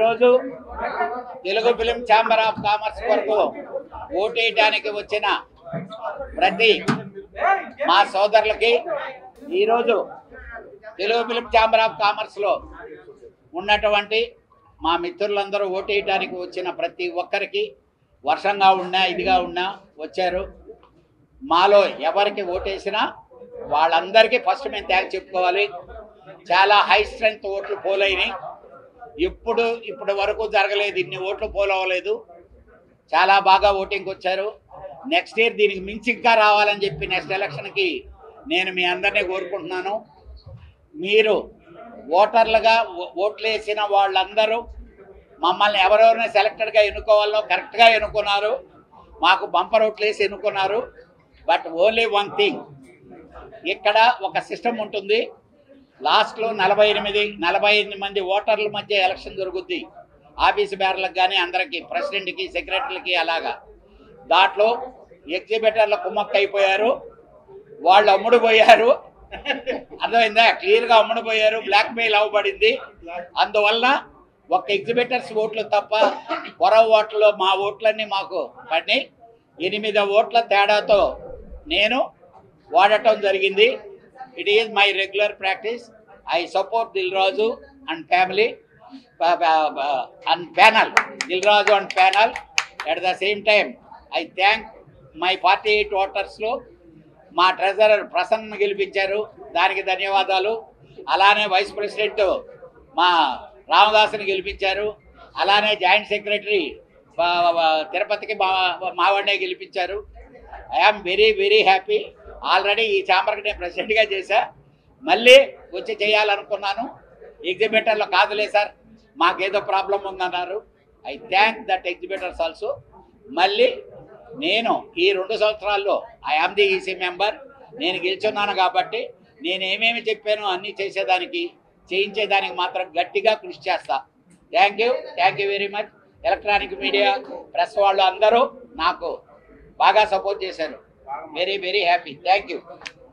ఈరోజు Telugu film chamber of commerce వరకు ఓటేయడానికి వచ్చిన ప్రతి మా సోదరులకి ఈరోజు తెలుగు ఫిలిం ఛాంబర్ ఆఫ్ కామర్స్లో ఉన్నటువంటి మా మిత్రులందరూ ఓటేయడానికి వచ్చిన ప్రతి ఒక్కరికి వర్షంగా ఉన్నా ఇదిగా ఉన్నా వచ్చారు మాలో ఎవరికి ఓటేసినా వాళ్ళందరికీ ఫస్ట్ మేము థ్యాంక్స్ చెప్పుకోవాలి చాలా హై స్ట్రెంగ్త్ ఓట్లు పోలైనాయి ఇప్పుడు ఇప్పటి వరకు జరగలేదు ఇన్ని ఓట్లు పోలవలేదు చాలా బాగా ఓటింగ్కి వచ్చారు నెక్స్ట్ ఇయర్ దీనికి మించి ఇంకా రావాలని చెప్పి నెక్స్ట్ ఎలక్షన్కి నేను మీ అందరినీ కోరుకుంటున్నాను మీరు ఓటర్లుగా ఓ- ఓట్లు వేసిన వాళ్ళందరూ మమ్మల్ని ఎవరెవరిని సెలెక్టెడ్గా ఎన్నుకోవాలో కరెక్ట్గా ఎన్నుకున్నారు మాకు బంపర్ ఓట్లు వేసి ఎన్నుకున్నారు బట్ ఓన్లీ వన్ థింగ్ ఇక్కడ ఒక సిస్టమ్ ఉంటుంది లాస్ట్లో నలభై ఎనిమిది నలభై ఎనిమిది మంది ఓటర్ల మధ్య ఎలక్షన్ జరుగుద్ది ఆఫీస్ బేర్లకు కానీ అందరికీ ప్రెసిడెంట్కి సెక్రటరీలకి అలాగా దాంట్లో ఎగ్జిబిటర్ల కుమ్మక్క అయిపోయారు వాళ్ళు అమ్ముడు పోయారు అర్థమైందా క్లియర్గా అమ్ముడు పోయారు బ్లాక్ మెయిల్ అవ్వబడింది అందువల్ల ఒక ఎగ్జిబిటర్స్ ఓట్లు తప్ప పొర ఓట్లలో మా ఓట్లన్నీ మాకు పడి ఎనిమిది ఓట్ల తేడాతో నేను వాడటం జరిగింది it is my regular practice I support Dil Raju and family and panel Dil Raju and panel at the same time I thank my forty eight ఓటర్స్లో మా ట్రెజరర్ ప్రసన్న గెలిపించారు దానికి ధన్యవాదాలు అలానే వైస్ ప్రెసిడెంట్ మా రామదాసుని గెలిపించారు అలానే జాయింట్ సెక్రటరీ బా- బా- తిరుపతికి మా మావాడినే గెలిపించారు I am very very happy already ఈ ఛాంబర్కి నేను ప్రెసిడెంట్గా చేశా మళ్ళీ వచ్చి చేయాలనుకున్నాను ఎగ్జిబిటర్లో కాదులే సార్ మాకేదో ప్రాబ్లం ఉందన్నారు I thank that exhibitors also మళ్ళీ నేను ఈ రెండు సంవత్సరాల్లో I am the EC member నేను గెలుచున్నాను కాబట్టి నేను ఏమేమి చెప్పానో అన్నీ చేసేదానికి చేయించేదానికి మాత్రం గట్టిగా కృషి చేస్తా thank you thank you very much electronic media press వాళ్ళు అందరూ నాకు బాగా సపోర్ట్ చేశారు very very happy thank you